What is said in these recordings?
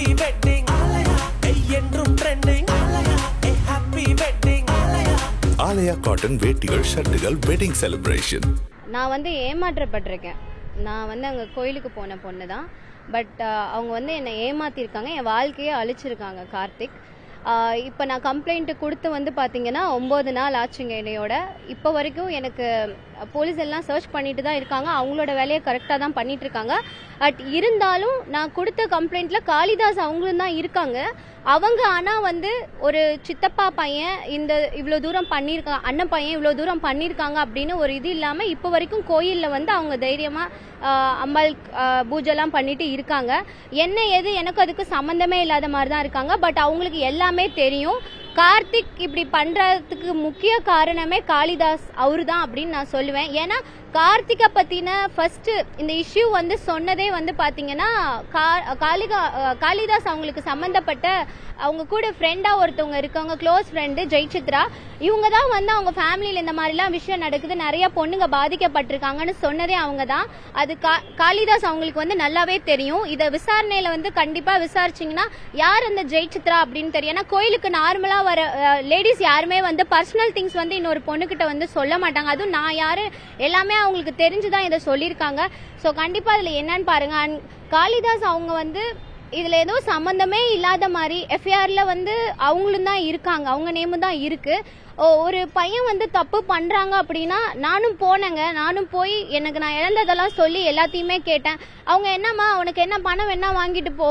Happy wedding என்றும் trending happy wedding Aalaya cotton வேட்டிகள் ஷர்ட்டுகள் வெட்டிங் செலிப்ரேஷன் நான் வந்து ஏமாற்றப்பட்டிருக்கேன் நான் வந்து அங்கே கோயிலுக்கு போன பொண்ணு தான் பட் அவங்க வந்து என்னை ஏமாத்திருக்காங்க என் வாழ்க்கையே அழிச்சிருக்காங்க கார்த்திக் இப்போ நான் கம்ப்ளைண்ட் கொடுத்து வந்து பார்த்தீங்கன்னா ஒம்பது நாள் ஆச்சுங்க என்னையோட இப்போ வரைக்கும் எனக்கு போலீஸ் எல்லாம் சர்ச் பண்ணிட்டு தான் இருக்காங்க அவங்களோட வேலையை கரெக்டாக தான் பண்ணிட்டு இருக்காங்க பட் இருந்தாலும் நான் கொடுத்த கம்ப்ளைண்ட்ல காளிதாஸ் அவங்களும் தான் இருக்காங்க அவங்க ஆனால் வந்து ஒரு சித்தப்பா பையன் இந்த இவ்வளோ தூரம் பண்ணியிருக்காங்க அண்ணன் பையன் இவ்வளோ தூரம் பண்ணியிருக்காங்க அப்படின்னு ஒரு இது இல்லாமல் இப்போ வரைக்கும் கோயிலில் வந்து அவங்க தைரியமாக அம்பாள் ஆஹ், பூஜைலாம் பண்ணிட்டு இருக்காங்க என்ன எது எனக்கு அதுக்கு சம்மந்தமே இல்லாத மாதிரி தான் இருக்காங்க பட் அவங்களுக்கு எல்லாமே தெரியும் கார்த்திக் இப்படி பண்றதுக்கு முக்கிய காரணமே காளிதாஸ் அவரு தான் அப்படின்னு நான் சொல்லுவேன் ஏன்னா கார்த்திகை பத்தின ஃபர்ஸ்ட் இந்த இஷ்யூ வந்து சொன்னதே வந்து பாத்தீங்கன்னா கா- காளிகா அஹ் காளிதாஸ் அவங்களுக்கு சம்பந்தப்பட்ட அவங்க கூட ஃப்ரெண்டா ஒருத்தவங்க இருக்காங்க க்ளோஸ் ஃப்ரெண்டு ஜெய்சித்ரா இவங்க தான் வந்து அவங்க ஃபேமிலியில் இந்த மாதிரிலாம் விஷயம் நடக்குது நிறைய பொண்ணுங்க பாதிக்கப்பட்டிருக்காங்கன்னு சொன்னதே அவங்க தான் அது கா- காளிதாஸ் அவங்களுக்கு வந்து நல்லாவே தெரியும் இதை விசாரணையில வந்து கண்டிப்பா விசாரிச்சீங்கன்னா யார் அந்த ஜெய்சித்ரா அப்படின்னு தெரியும் ஏன்னா கோயிலுக்கு நார்மலா வர லேடிஸ் யாருமே வந்து பர்சனல் திங்ஸ் வந்து இன்னொரு பொண்ணுகிட்ட வந்து சொல்ல மாட்டாங்க அதுவும் நான் யாரு எல்லாமே அவங்களுக்கு தெரிஞ்சுதான் இதை சொல்லியிருக்காங்க ஸோ கண்டிப்பா இதுல என்னன்னு பாருங்க And காளிதாஸ் அவங்க வந்து இதுல ஏதோ சம்பந்தமே இல்லாத மாதிரி எஃப்ஐஆர்ல வந்து அவங்களும் தான் இருக்காங்க அவங்க நேமு தான் இருக்கு ஓ- ஒரு பையன் வந்து தப்பு பண்றாங்க அப்படின்னா நானும் போனேங்க நானும் போய் எனக்கு நான் இழந்ததெல்லாம் சொல்லி எல்லாத்தையுமே கேட்டேன் அவங்க என்னம்மா உனக்கு என்ன பணம் வேணா வாங்கிட்டு போ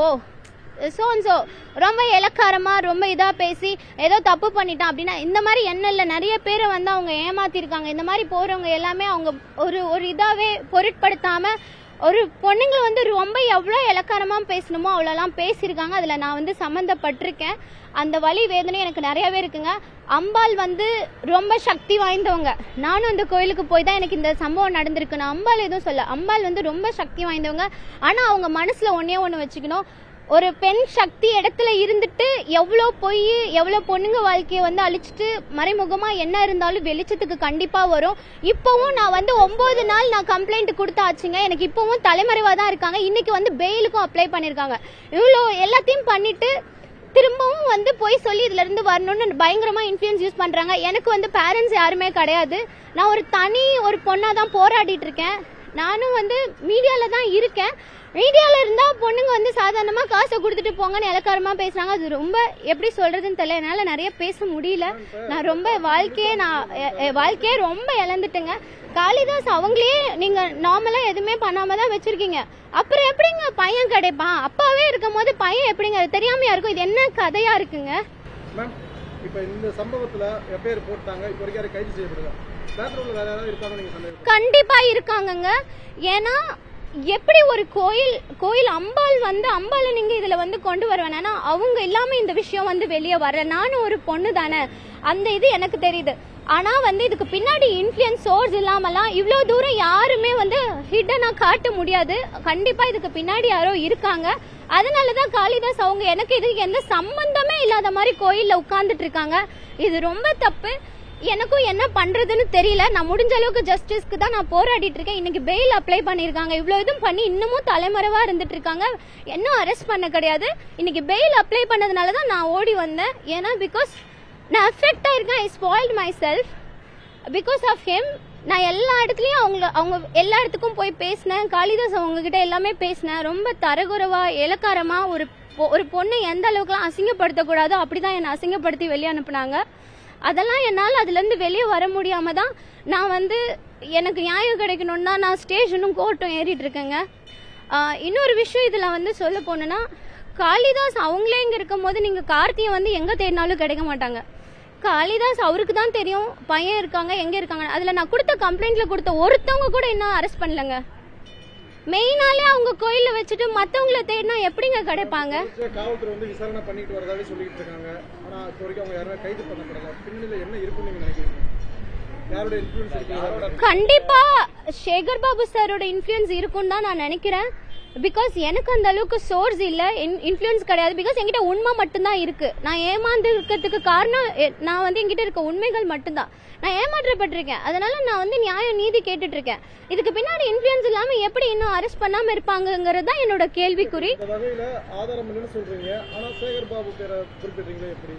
ஸோ ஸோ ரொம்ப இலக்காரமா ரொம்ப இதா பேசி ஏதோ தப்பு பண்ணிட்டான் அப்படின்னா இந்த மாதிரி என்ன இல்லை நிறைய பேரை வந்து அவங்க ஏமாத்திருக்காங்க இந்த மாதிரி போறவங்க எல்லாமே அவங்க ஒரு ஒரு இதாவே பொருட்படுத்தாம ஒரு பொண்ணுங்களை வந்து ரொம்ப எவ்வளோ இலக்காரமா பேசணுமோ அவ்வளோலாம் பேசியிருக்காங்க அதில் நான் வந்து சம்மந்தப்பட்டிருக்கேன் அந்த வலி வேதனை எனக்கு நிறையவே இருக்குங்க அம்பாள் வந்து ரொம்ப சக்தி வாய்ந்தவங்க நானும் அந்த கோயிலுக்கு போய் தான் எனக்கு இந்த சம்பவம் நடந்திருக்கு நான் அம்பாள் எதுவும் சொல்ல அம்பாள் வந்து ரொம்ப சக்தி வாய்ந்தவங்க ஆனால் அவங்க மனசில் ஒன்றே ஒன்று வச்சுக்கணும் ஒரு பெண் சக்தி இடத்துல இருந்துட்டு எவ்வளோ பொய் எவ்வளோ பொண்ணுங்க வாழ்க்கையை வந்து அழிச்சிட்டு மறைமுகமா என்ன இருந்தாலும் வெளிச்சத்துக்கு கண்டிப்பா வரும் இப்போவும் நான் வந்து ஒன்பது நாள் நான் கம்ப்ளைண்ட் கொடுத்தாச்சுங்க எனக்கு இப்போவும் தலைமறைவா தான் இருக்காங்க இன்னைக்கு வந்து பெயிலுக்கும் அப்ளை பண்ணிருக்காங்க இவ்வளோ எல்லாத்தையும் பண்ணிட்டு திரும்பவும் வந்து போய் சொல்லி இதுல இருந்து வரணும்னு பயங்கரமா இன்ஃப்ளூயன்ஸ் யூஸ் பண்றாங்க எனக்கு வந்து பேரண்ட்ஸ் யாருமே கிடையாது நான் ஒரு தனி ஒரு பொண்ணா தான் போராடிட்டு இருக்கேன் நானும் வந்து மீடியால தான் இருக்கேன் மீடியால இருந்தா பொண்ணுங்க வந்து சாதாரணமா காசை கொடுத்துட்டு போங்கன்னு இலக்காரமா பேசுறாங்க அது ரொம்ப எப்படி சொல்றதுன்னு தெரியல என்னால நிறைய பேச முடியல நான் ரொம்ப வாழ்க்கையே நான் எ- எ- வாழ்க்கையே ரொம்ப இழந்துட்டேங்க காளிதாஸ் அவங்களே நீங்க நார்மலா எதுவுமே பண்ணாம தான் வச்சிருக்கீங்க அப்புறம் எப்படிங்க பையன் கிடைப்பான் அப்பாவே இருக்கும் போது பையன் எப்படிங்க அது தெரியாமையா இருக்கும் இது என்ன கதையா இருக்குங்க மேம் இப்போ இந்த சம்பவத்துல எஃப்ஐஆர் போட்டாங்க இப்போ வரைக்கும் யாரும் கைது செய்யப்படுதா பேக்ரவுண்ட்ல வேற யாராவது இருக்காங்க நீங்க சந்தேகம் கண்டிப்பா இருக்காங்கங்க ஏன்னா எப்படி ஒரு கோயில் கோயில் அம்பாள் வந்து அம்பாளை நீங்க இதுல வந்து கொண்டு வர வேணாம்னா அவங்க இல்லாம இந்த விஷயம் வந்து வெளியே வர நானும் ஒரு பொண்ணு தானே அந்த இது எனக்கு தெரியுது ஆனா வந்து இதுக்கு பின்னாடி இன்ஃப்ளூயன்ஸ் சோர்ஸ் இல்லாமலாம் இவ்வளோ தூரம் யாருமே வந்து ஹிட்டனா காட்ட முடியாது கண்டிப்பா இதுக்கு பின்னாடி யாரோ இருக்காங்க அதனாலதான் காளிதாஸ் அவங்க எனக்கு இதுக்கு எந்த சம்பந்தமே இல்லாத மாதிரி கோயில்ல உட்கார்ந்துட்டு இருக்காங்க இது ரொம்ப தப்பு எனக்கும் என்ன பண்றதுன்னு தெரியல நான் முடிஞ்ச அளவுக்கு ஜஸ்டிஸ்க்கு தான் நான் போராடிட்டு இருக்கேன் இன்னைக்கு பெயில் அப்ளை பண்ணிருக்காங்க இவ்வளவு இதுவும் பண்ணி இன்னமும் தலைமறைவா இருந்துட்டு இருக்காங்க இன்னும் அரெஸ்ட் பண்ண கிடையாது இன்னைக்கு பெயில் அப்ளை பண்ணதுனால தான் நான் ஓடி வந்தேன் ஏன்னா பிகாஸ் நான் அஃபெக்ட் ஆயிருக்கேன் I spoiled myself because of him நான் எல்லா இடத்துலயும் அவங்க அவங்க எல்லா இடத்துக்கும் போய் பேசினேன் காளிதாஸ் அவங்க கிட்ட எல்லாமே பேசினேன் ரொம்ப தரகுறவா இலக்காரமா ஒரு பொ- ஒரு பொண்ணை எந்த அளவுக்குலாம் அசிங்கப்படுத்தக்கூடாதோ அப்படிதான் என்னை அசிங்கப்படுத்தி வெளியே அனுப்புனாங்க அதெல்லாம் என்னால் அதுலேருந்து வெளியே வர முடியாம தான் நான் வந்து எனக்கு நியாயம் கிடைக்கணும்னு தான் நான் ஸ்டேஷனும் கோர்ட்டும் ஏறிட்டு இருக்கேங்க ஆஹ் இன்னொரு விஷயம் இதில் வந்து சொல்ல போனோன்னா காளிதாஸ் அவங்களே இங்கே இருக்கும்போது நீங்கள் கார்த்தியை வந்து எங்கே தேடினாலும் கிடைக்க மாட்டாங்க காளிதாஸ் அவருக்கு தான் தெரியும் பையன் இருக்காங்க எங்கே இருக்காங்க அதில் நான் கொடுத்த கம்ப்ளைண்ட்டில் கொடுத்த ஒருத்தவங்க கூட இன்னும் அரெஸ்ட் பண்ணலங்க மெயினாலே அவங்க கோயிலில் வச்சுட்டு மற்றவங்கள தேடினா எப்படிங்க கிடைப்பாங்க சரி, காவல்துறை வந்து விசாரணை பண்ணிட்டு வரதாவே சொல்லிட்டு இருக்காங்க ஆனா இப்போ வரைக்கும் அவங்க யாருமே கைது பண்ணப்படல பின்னணியில என்ன இருக்குன்னு நீங்க நினைக்கிறீங்க யாரோட இன்ஃபுளுன்ஸ் இருக்கு யாரோட கண்டிப்பா சேகர் பாபு சாரோட இன்ஃப்ளூயன்ஸ் இருக்கும்னு தான் நான் நினைக்கிறேன் பிகாஸ் எனக்கு அந்த அளவுக்கு சோர்ஸ் இல்லை இன்ஃப்ளூயன்ஸ் கிடையாது பிகாஸ் என்கிட்ட உண்மை மட்டும்தான் இருக்கு நான் ஏமாந்து இருக்கிறதுக்கு காரணம் எ- நான் வந்து என்கிட்ட இருக்க உண்மைகள் மட்டும்தான் நான் ஏமாற்றப்பட்டிருக்கேன் அதனால நான் வந்து நியாயம் நீதி கேட்டுட்டு இருக்கேன் இதுக்கு பின்னாடி இன்ஃப்ளூயன்ஸ் இல்லாம எப்படி இன்னும் அரெஸ்ட் பண்ணாம இருப்பாங்கங்கிறது தான் என்னோட கேள்விக்குறி இந்த வகையில ஆதாரம் இல்லைன்னு சொல்றீங்க ஆனா சேகர் பாபு பேரை குறிப்பிடுறீங்களே எப்படி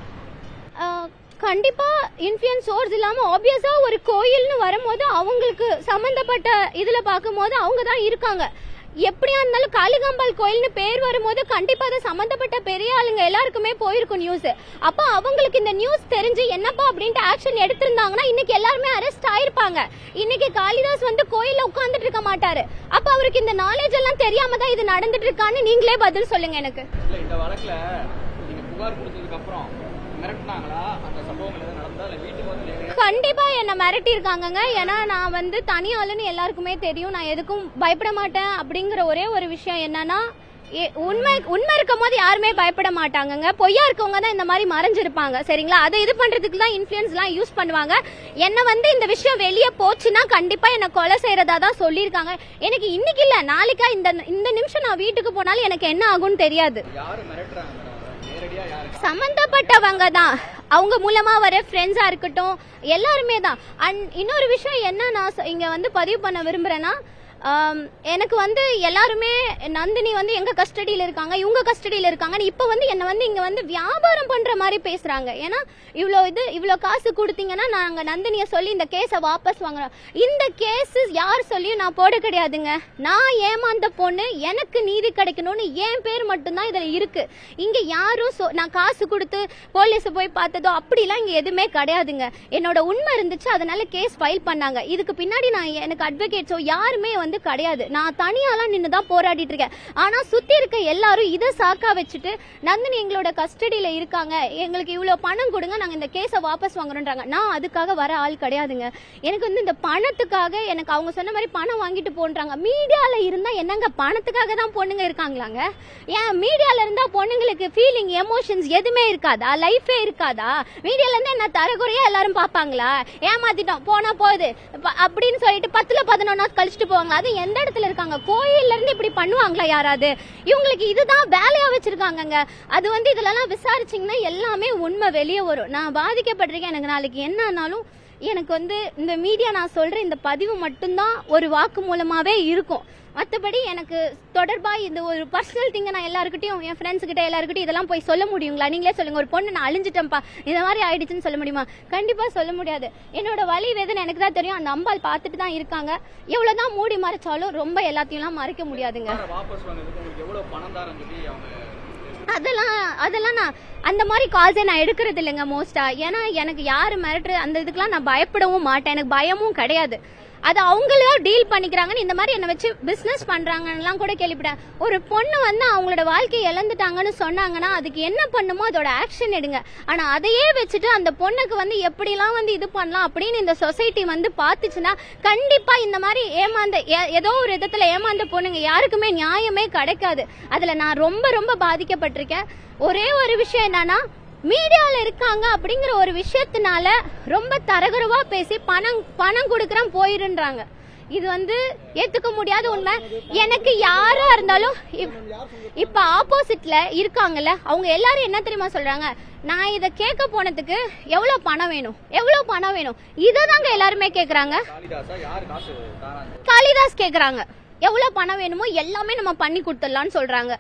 ஆஹ் கண்டிப்பா இன்ஃப்ளூயன்ஸ் சோர்ஸ் இல்லாம ஆப்வியஸா ஒரு கோயில்னு வரும்போது அவங்களுக்கு சம்பந்தப்பட்ட இதுல பார்க்கும்போது அவங்க தான் இருக்காங்க எப்படியா இருந்தாலும் காளிகாம்பாள் கோயில்னு பேர் வரும்போது கண்டிப்பா அது சம்பந்தப்பட்ட பெரிய ஆளுங்க எல்லாருக்குமே போயிருக்கும் நியூஸ் அப்போ அவங்களுக்கு இந்த நியூஸ் தெரிஞ்சு என்னப்பா அப்படின்ட்டு ஆக்ஷன் எடுத்திருந்தாங்கன்னா இன்னைக்கு எல்லாருமே அரெஸ்ட் ஆயிருப்பாங்க இன்னைக்கு காளிதாஸ் வந்து கோயில்ல உட்கார்ந்துட்டு இருக்க மாட்டாரு அப்ப அவருக்கு இந்த நாலேஜ் எல்லாம் தெரியாம தான் இது நடந்துட்டு இருக்கான்னு நீங்களே பதில் சொல்லுங்க எனக்கு இல்ல இந்த வழக்குல நீங்க புகார் கொடுத்ததுக்கு அப்புறம் மிரட்டினாங்களா அந்த சம்பவங்கள் எதுவும் நடந்தா இல்ல வீட்டுக்கு வந்து நேரடியா கண்டிப்பா என்ன மிரட்டி இருக்காங்கங்க ஏன்னா நான் வந்து தனி ஆளுன்னு எல்லாருக்குமே தெரியும் நான் எதுக்கும் பயப்பட மாட்டேன் அப்படிங்கிற ஒரே ஒரு விஷயம் என்னன்னா ஏ- உண்மை உண்மை இருக்கும் போது யாருமே பயப்பட மாட்டாங்கங்க பொய்யா இருக்கவங்க தான் இந்த மாதிரி மறைஞ்சிருப்பாங்க சரிங்களா அதை இது பண்றதுக்கு தான் இன்ஃபுளுன்ஸ்லாம் யூஸ் பண்ணுவாங்க என்ன வந்து இந்த விஷயம் வெளியே போச்சுன்னா கண்டிப்பா என்ன கொலை செய்யறதா தான் சொல்லியிருக்காங்க எனக்கு இன்னைக்கு இல்ல நாளைக்கா இந்த இந்த நிமிஷம் நான் வீட்டுக்கு போனாலும் எனக்கு என்ன ஆகும்னு தெரியாது யாரு மிரட்டுறாங்க மேடம் நேரடியா யாரு சம்பந்தப்பட்டவங்க தான் அவங்க மூலமா வர ஃப்ரெண்ட்ஸா இருக்கட்டும் எல்லாருமே தான் அண்ட் இன்னொரு விஷயம் என்ன நான் சொ- இங்க வந்து பதிவு பண்ண விரும்புறேன்னா ஆம், எனக்கு வந்து எல்லாருமே நந்தினி வந்து எங்க கஸ்டடியில இருக்காங்க இவங்க கஸ்டடியில இருக்காங்க இப்போ வந்து என்ன வந்து இங்க வந்து வியாபாரம் பண்ற மாதிரி பேசுறாங்க ஏன்னா இவ்வளோ இது இவ்வளோ காசு கொடுத்தீங்கன்னா நாங்க நந்தினிய சொல்லி இந்த கேஸை வாபஸ் வாங்குறோம் இந்த கேஸ் யார் சொல்லியும் நான் போட கிடையாதுங்க நான் ஏமாந்த பொண்ணு எனக்கு நீதி கிடைக்கணும்னு என் பேர் மட்டும்தான் இதுல இருக்கு இங்க யாரும் சொ- நான் காசு கொடுத்து போலீஸ் போய் பார்த்ததோ அப்படிலாம் இங்க எதுவுமே கிடையாதுங்க என்னோட உண்மை இருந்துச்சு அதனால கேஸ் ஃபைல் பண்ணாங்க இதுக்கு பின்னாடி நான் எனக்கு அட்வொகேட்ஸோ யாருமே வந்து கிடையாது நான் தனியாலாம் நின்று தான் போராடிட்டு இருக்கேன் ஆனா சுத்தி இருக்க எல்லாரும் இதை சாக்கா வச்சுட்டு நந்தினி எங்களோட கஸ்டடியில இருக்காங்க எங்களுக்கு இவ்வளவு பணம் கொடுங்க நாங்க இந்த கேஸை வாபஸ் வாங்குறோன்றாங்க நான் அதுக்காக வர ஆள் கிடையாதுங்க எனக்கு வந்து இந்த பணத்துக்காக எனக்கு அவங்க சொன்ன மாதிரி பணம் வாங்கிட்டு போன்றாங்க மீடியால இருந்தா என்னங்க பணத்துக்காக தான் பொண்ணுங்க இருக்காங்களாங்க ஏன் மீடியால இருந்தா பொண்ணுங்களுக்கு ஃபீலிங் எமோஷன்ஸ் எதுவுமே இருக்காதா லைஃபே இருக்காதா மீடியால இருந்து என்ன தரக்குறையா எல்லாரும் பாப்பாங்களா ஏமாத்திட்டோம் போனா போகுது ப- அப்படின்னு சொல்லிட்டு பத்துல பதினொன்னா கழிச்சுட்டு போவாங்க அது எந்த இடத்துல இருக்காங்க கோயில்ல இருந்து இப்படி பண்ணுவாங்களா யாராவது இவங்களுக்கு இதுதான் வேலையா வச்சிருக்காங்கங்க அது வந்து இதுலலாம் விசாரிச்சீங்கன்னா எல்லாமே உண்மை வெளியே வரும் நான் பாதிக்கப்பட்டிருக்கேன் எனக்கு நாளைக்கு என்ன ஆனாலும் எனக்கு வந்து இந்த மீடியா நான் சொல்ற இந்த பதிவு மட்டும்தான் ஒரு வாக்கு மூலமாவே இருக்கும் மற்றபடி எனக்கு தொடர்பா இந்த ஒரு பர்சனல் திங்க நான் எல்லாருக்கிட்டையும் என் ஃப்ரெண்ட்ஸ் கிட்ட எல்லாருக்கிட்டையும் இதெல்லாம் போய் சொல்ல முடியுங்களா நீங்களே சொல்லுங்க ஒரு பொண்ணு நான் அழிஞ்சிட்டேன்ப்பா இந்த மாதிரி ஆயிடுச்சுன்னு சொல்ல முடியுமா கண்டிப்பா சொல்ல முடியாது என்னோட வலி வேதனை எனக்கு தான் தெரியும் அந்த அம்பாள் பார்த்துட்டு தான் இருக்காங்க எவ்வளவுதான் மூடி மறைச்சாலும் ரொம்ப எல்லாத்தையும்லாம் மறைக்க முடியாதுங்க புகாரை வாபஸ் வாங்குறதுக்கு உங்களுக்கு எவ்வளவு பணம் தரேன்னு சொல்லி அவங்க அதெல்லாம் அதெல்லாம் நான் அந்த மாதிரி கால்ஸே நான் எடுக்கிறது இல்லைங்க மோஸ்டா ஏன்னா எனக்கு யாரு மிரட்டுற அந்த இதுக்கெல்லாம் நான் பயப்படவும் மாட்டேன் எனக்கு பயமும் கிடையாது அது அவங்களே டீல் பண்ணிக்கிறாங்கன்னு இந்த மாதிரி என்னை வச்சு பிசினஸ் பண்றாங்கன்னுலாம் கூட கேள்விப்பட்டேன் ஒரு பொண்ணு வந்து அவங்களோட வாழ்க்கையை இழந்துட்டாங்கன்னு சொன்னாங்கன்னா அதுக்கு என்ன பண்ணுமோ அதோட ஆக்ஷன் எடுங்க ஆனா அதையே வச்சுட்டு அந்த பொண்ணுக்கு வந்து எப்படிலாம் வந்து இது பண்ணலாம் அப்படின்னு இந்த சொசைட்டி வந்து பார்த்துச்சுன்னா கண்டிப்பா இந்த மாதிரி ஏமாந்த ஏ- ஏதோ ஒரு விதத்துல ஏமாந்த பொண்ணுங்க யாருக்குமே நியாயமே கிடைக்காது அதுல நான் ரொம்ப ரொம்ப பாதிக்கப்பட்டிருக்கேன் ஒரே ஒரு விஷயம் என்னன்னா மீடியால இருக்காங்க அப்படிங்கிற ஒரு விஷயத்தினால ரொம்ப தரகுறவா பேசி பணம் பணம் கொடுக்கறேன் போயிருன்றாங்க இது வந்து ஏத்துக்க முடியாத உண்மை எனக்கு யாரா இருந்தாலும் இப்- இப்ப ஆப்போசிட்ல இருக்காங்கல்ல அவங்க எல்லாரும் என்ன தெரியுமா சொல்றாங்க நான் இத கேட்க போனதுக்கு எவ்வளவு பணம் வேணும் எவ்வளவு பணம் வேணும் இதை தாங்க எல்லாருமே கேக்குறாங்க காளிதாசா யாரு காசு தாராங்க காளிதாஸ் கேக்குறாங்க எவ்வளவு பணம் வேணுமோ எல்லாமே நம்ம பண்ணி கொடுத்துடலாம்னு சொல்றாங்க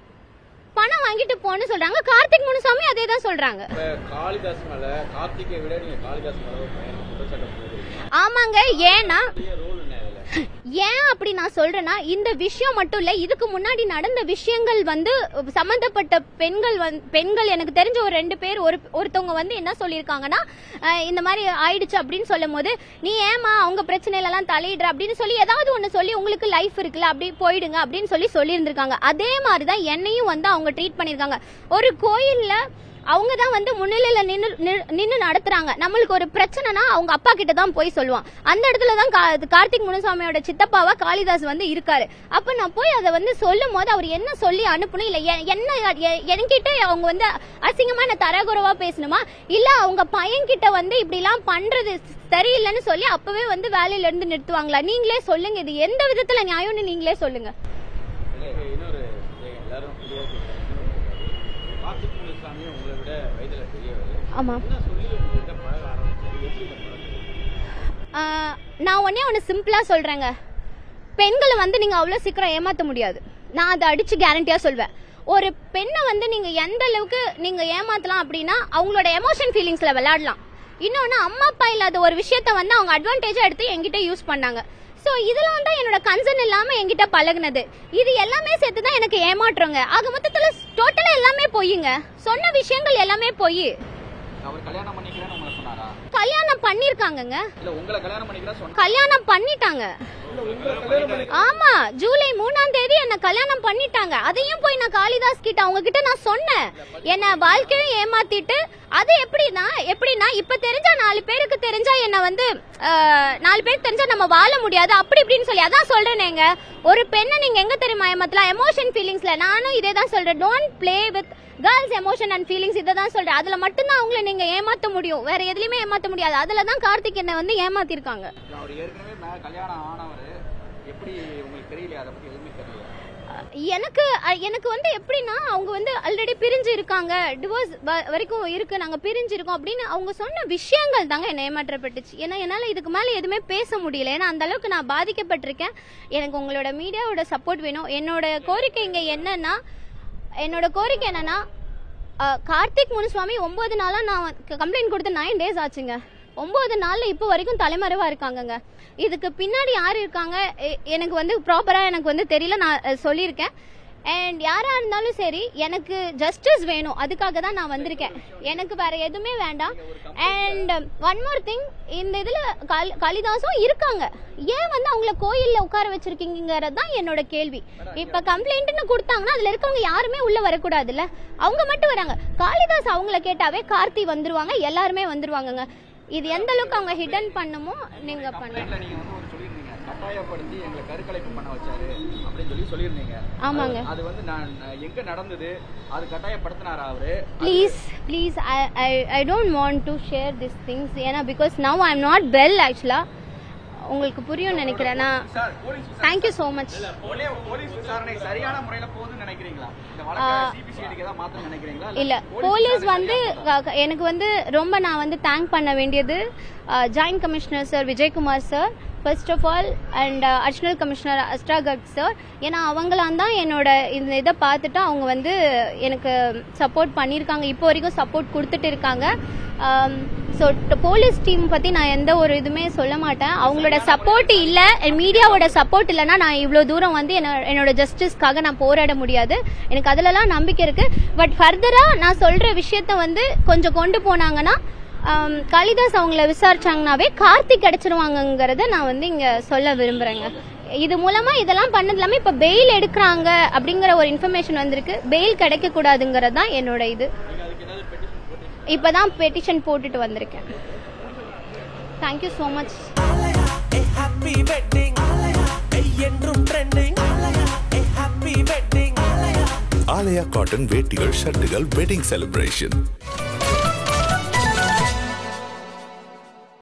பணம் வாங்கிட்டு போன்னு சொல்றாங்க கார்த்திக் முனுசாமி அதே தான் சொல்றாங்க இப்ப காளிதாஸ் மேல கார்த்திகை விட நீங்க காளிதாஸ் மேல ஒரு பயங்கர குற்றச்சாட்டு போடுறீங்க ஆமாங்க ஏன்னா ரோல் என்ன இதுல ஏன் அப்படி நான் சொல்றேன்னா இந்த விஷயம் மட்டும் இல்ல இதுக்கு முன்னாடி நடந்த விஷயங்கள் வந்து சம்பந்தப்பட்ட பெண்கள் வந்து பெண்கள் எனக்கு தெரிஞ்ச ஒரு ரெண்டு பேர் ஒரு ஒருத்தவங்க வந்து என்ன சொல்லியிருக்காங்கன்னா அஹ், இந்த மாதிரி ஆயிடுச்சு அப்படின்னு சொல்லும் போது நீ ஏமா அவங்க பிரச்சனையில எல்லாம் தலையிடுற அப்படின்னு சொல்லி ஏதாவது ஒண்ணு சொல்லி உங்களுக்கு லைஃப் இருக்குல்ல அப்படி போயிடுங்க அப்படின்னு சொல்லி சொல்லியிருந்திருக்காங்க அதே மாதிரி தான் என்னையும் வந்து அவங்க ட்ரீட் பண்ணியிருக்காங்க ஒரு கோயில்ல அவங்க தான் வந்து முன்னிலையில நின்னு நின்னு- நின்னு நடத்துறாங்க நம்மளுக்கு ஒரு பிரச்சனைனா அவங்க அப்பா கிட்ட தான் போய் சொல்லுவான் அந்த இடத்துல தான் கா- கார்த்திக் முனுசாமியோட சித்தப்பாவா காளிதாஸ் வந்து இருக்காரு அப்ப நான் போய் அதை வந்து சொல்லும் போது அவர் என்ன சொல்லி அனுப்பணும் இல்ல எ- என்ன எ- என்கிட்ட அவங்க வந்து அசிங்கமா என்ன தரகுறவா பேசணுமா இல்ல அவங்க பையன்கிட்ட வந்து இப்படி எல்லாம் பண்றது சரியில்லைன்னு சொல்லி அப்பவே வந்து வேலையில இருந்து நிறுத்துவாங்களா நீங்களே சொல்லுங்க இது எந்த விதத்துல நியாயம்னு நீங்களே சொல்லுங்க வயதுல பெரியவர் ஆமாம் என்ன சொல்லி உங்ககிட்ட பழக ஆரம்பிச்சாரு எப்படி இந்த பழக்கம் ஆஹ் நான் ஒன்றே ஒன்று சிம்பிளாக சொல்கிறேங்க பெண்களை வந்து நீங்கள் அவ்வளோ சீக்கிரம் ஏமாற்ற முடியாது நான் அதை அடித்து கேரண்டியாக சொல்வேன் ஒரு பெண்ணை வந்து நீங்கள் எந்த அளவுக்கு நீங்கள் ஏமாற்றலாம் அப்படின்னா அவங்களோட எமோஷன் ஃபீலிங்ஸில் விளையாடலாம் இன்னொன்று அம்மா அப்பா இல்லாத ஒரு விஷயத்த வந்து அவங்க அட்வான்டேஜாக எடுத்து என்கிட்ட யூஸ் பண்ணாங்க ஸோ இதெல்லாம் தான் என்னோட கன்சர்ன் இல்லாமல் என்கிட்ட பழகுனது இது எல்லாமே சேர்த்து தான் எனக்கு ஏமாற்றுறோங்க ஆக மொத்தத்தில் டோட்டலாக எல்லாமே பொய்யுங்க சொன்ன விஷயங்கள் எல்லாமே பொய் அவர் கல்யாணம் பண்ணிக்கிறேன்னு உங்களை சொன்னாரா கல்யாணம் பண்ணியிருக்காங்கங்க இல்ல உங்களை கல்யாணம் பண்ணிக்கிறேன் சொன்னா கல்யாணம் பண்ணிட்டாங்க ஆமா ஜூலை மூணாம் தேதி என்ன கல்யாணம் பண்ணிட்டாங்க அதையும் போய் நான் காளிதாஸ் கிட்ட அவங்க கிட்ட நான் சொன்னேன் என்ன வாழ்க்கையை ஏமாத்திட்டு அது எப்படின்னா எப்படின்னா இப்ப தெரிஞ்சா நாலு பேருக்கு தெரிஞ்சா என்ன வந்து அஹ், நாலு பேருக்கு தெரிஞ்சா நம்ம வாழ முடியாது அப்படி இப்படின்னு சொல்லி அதான் சொல்றேனேங்க ஒரு பெண்ணை நீங்க எங்க தெரியுமா ஏமாத்தலாம் எமோஷன் ஃபீலிங்ஸ்ல நானும் இதே தான் சொல்றேன் don't play with girls emotion and feelings இதை தான் சொல்றேன் அதுல மட்டும்தான் அவங்கள நீங்க ஏமாத்த முடியும் வேற எதுலயுமே ஏமாத்த முடியாது அதுல தான் கார்த்திக் என்ன வந்து ஏமாத்திருக்காங்க அவர் ஏற்கனவே மே- கல்யாணம் ஆனவர் எப்படி உங்களுக்கு தெரியலையா அதை பத்தி எதுவுமே தெரியல எனக்கு அ- எனக்கு வந்து எப்படின்னா அவங்க வந்து ஆல்ரெடி பிரிஞ்சு இருக்காங்க டிவோர்ஸ் வரைக்கும் இருக்கு நாங்க பிரிஞ்சு இருக்கோம் அப்படின்னு அவங்க சொன்ன விஷயங்கள் தாங்க என்ன ஏமாற்றப்பட்டுச்சு ஏன்னா என்னால இதுக்கு மேல எதுவுமே பேச முடியல ஏன்னா அந்த அளவுக்கு நான் பாதிக்கப்பட்டிருக்கேன் எனக்கு உங்களோட மீடியாவோட சப்போர்ட் வேணும் என்னோட கோரிக்கை இங்க என்னன்னா என்னோட கோரிக்கை என்னன்னா அ, கார்த்திக் முனுசுவாமி ஒன்பது நாளா நான் கம்ப்ளைண்ட் கொடுத்து நைன் டேஸ் ஆச்சுங்க ஒன்பது நாள்ல இப்போ வரைக்கும் தலைமறைவா இருக்காங்கங்க இதுக்கு பின்னாடி யார் இருக்காங்க எ- எனக்கு வந்து ப்ராப்பரா எனக்கு வந்து தெரியல நான் அ, சொல்லியிருக்கேன் அண்ட் யாரா இருந்தாலும் சரி எனக்கு ஜஸ்டிஸ் வேணும் அதுக்காக தான் நான் வந்திருக்கேன் எனக்கு வேற எதுவுமே வேண்டாம் அண்ட் ஒன் மோர் திங் இந்த இதுல காளி- காளிதாசும் இருக்காங்க ஏன் வந்து அவங்கள கோயில்ல உட்கார வச்சிருக்கீங்கிறது தான் என்னோட கேள்வி இப்ப கம்ப்ளைண்ட்னு கொடுத்தாங்கன்னா அதுல இருக்கவங்க யாருமே உள்ள வரக்கூடாதுல்ல அவங்க மட்டும் வராங்க காளிதாஸ் அவங்கள கேட்டாவே கார்த்தி வந்துருவாங்க எல்லாருமே வந்துருவாங்கங்க இது எந்த அளவுக்கு அவங்க ஹிடன் பண்ணுமோ நீங்க பண்ணுங்க கம்ப்ளைண்ட்ல நீங்க வந்து ஒரு சொல்லியிருந்தீங்க கட்டாயப்படுத்தி எங்களை கருக்கலைப்பு பண்ண வச்சாரு அப்படின்னு சொல்லி சொல்லியிருந்தீங்க ஆமாங்க. அது- அது வந்து நான் எங்க நடந்தது அது கட்டாயப்படுத்தினாரா அவரு please please I I I don't want to share this things ஏன்னா because now I am not well ஆக்சுவலாக உங்களுக்கு புரியும் நினைக்கிறேன் நான் sir police thank you so much போலீ- போலீஸ் விசாரணை சரியான முறையில போகுதுன்னு நினைக்கிறீங்களா இந்த வழக்கை சிபிசிஐடிக்கு தான் மாத்த நினைக்கிறீங்களா இல்ல போலீஸ் வந்து க- க- எனக்கு வந்து ரொம்ப நான் வந்து தேங்க் பண்ண வேண்டியது joint commissioner sir Vijayakumar sir first of all and additional commissioner அஸ்ட்ராகட் சார் ஏன்னா அவங்களாம் தான் என்னோட இந்த இதை பார்த்துட்டு அவங்க வந்து எனக்கு சப்போர்ட் பண்ணியிருக்காங்க இப்போ வரைக்கும் சப்போர்ட் கொடுத்துட்டு இருக்காங்க ஸோ போலீஸ் டீம் பற்றி நான் எந்த ஒரு இதுவுமே சொல்ல மாட்டேன் அவங்களோட சப்போர்ட் இல்லை மீடியாவோட சப்போர்ட் இல்லைன்னா நான் இவ்வளோ தூரம் வந்து என்ன என்னோட ஜஸ்டிஸ்க்காக நான் போராட முடியாது எனக்கு அதிலலாம் நம்பிக்கை இருக்கு பட் ஃபர்தராக நான் சொல்கிற விஷயத்த வந்து கொஞ்சம் கொண்டு போனாங்கன்னா ஆம், காளிதாஸ் அவங்கள விசாரிச்சாங்கனாவே கார்த்திக் கிடைச்சிருவாங்கங்கிறத நான் வந்து இங்கே சொல்ல விரும்புகிறேங்க இது மூலமா இதெல்லாம் பண்ணது இல்லாமல் இப்போ பெயில் எடுக்கிறாங்க அப்படிங்கிற ஒரு இன்ஃபர்மேஷன் வந்திருக்கு பெயில் கிடைக்க கூடாதுங்கிறது தான் என்னோட இது இப்பதான் பெட்டிஷன் போட்டுட்டு வந்திருக்கேன் தேங்க்யூ ஸோ மச் ஆலயா ஏ ஹாப்பி வெட்டிங் ஆலயா ஏ என்றும் ட்ரெண்டிங் ஆலயா ஏ happy wedding Aalaya Aalaya cotton வேட்டிகள் ஷர்ட்டுகள் வெட்டிங் செலிப்ரேஷன்